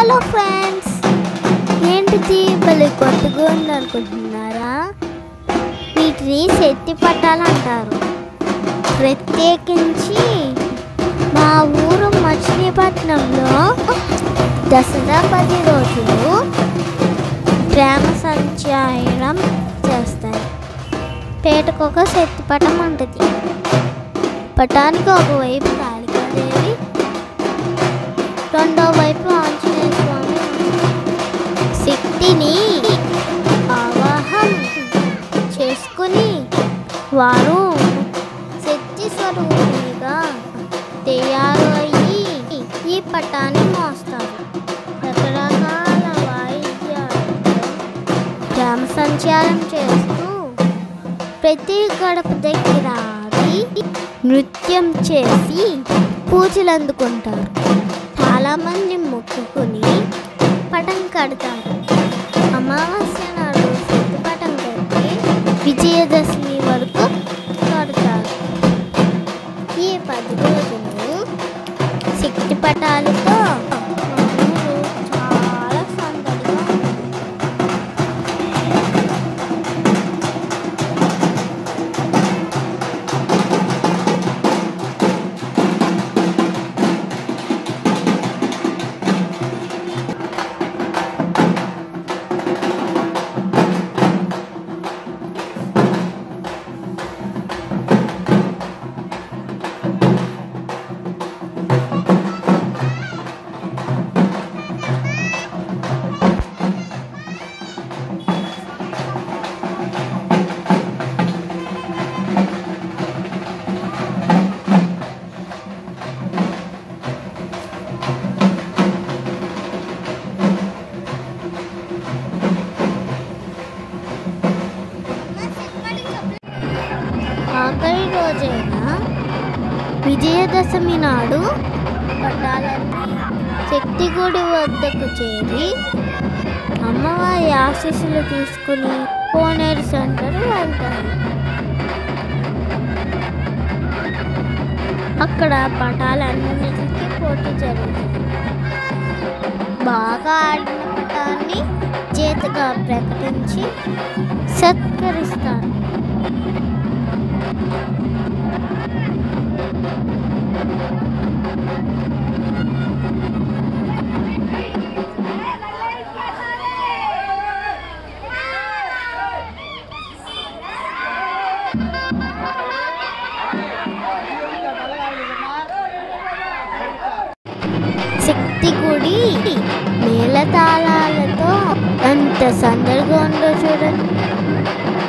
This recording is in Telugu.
హలో ఫ్రెండ్స్ ఏంటిది భలే కొత్తగా ఉంది అనుకుంటున్నారా వీటిని శక్తి పట్టాలంటారు ప్రత్యేకించి మా ఊరు మచిలీపట్నంలో దసరా పది రోజులు ప్రేమ సంచాయనం చేస్తాయి పేటకొక శక్తి పటం ఉంటుంది పటానికి ఒకవైపు కాళికాదేవి రెండో వైపు ఆంజనేయ స్వామి శక్తిని ఆవాహం చేసుకుని వారు శక్తి స్వరూపిగా తయారు అయ్యి ఈ పటాన్ని మోస్తారు రకరకాల వాయిద్యాలతో గ్రామ సంచారం చేస్తూ ప్రతి గడప దగ్గర ఆగి నృత్యం చేసి పూజలు అందుకుంటారు చాలామంది మొక్కుకుని పటం కడతారు అమావాస్య నాడు శక్తి పటం కట్టి విజయదశమి వరకు కడతారు ఈ పది రోజులు శక్తి పటాలతో మా ఊరు చాలా సందడిగా ఉంటుంది. ఆఖరి రోజైన విజయదశమి నాడు పటాలన్నీ శక్తి గుడి వద్దకు చేరి అమ్మవారి ఆశీస్సులు తీసుకుని కోనేరు సెంటర్ వెళ్తారు అక్కడ పటాలన్నిటికీ పోటీ జరుగుతుంది బాగా ఆడిన పటాన్ని చేతిగా ప్రకటించి సత్కరిస్తారు శక్తి గుడి మేళతాళాలతో ఎంత సందడిగా ఉందో చూడండి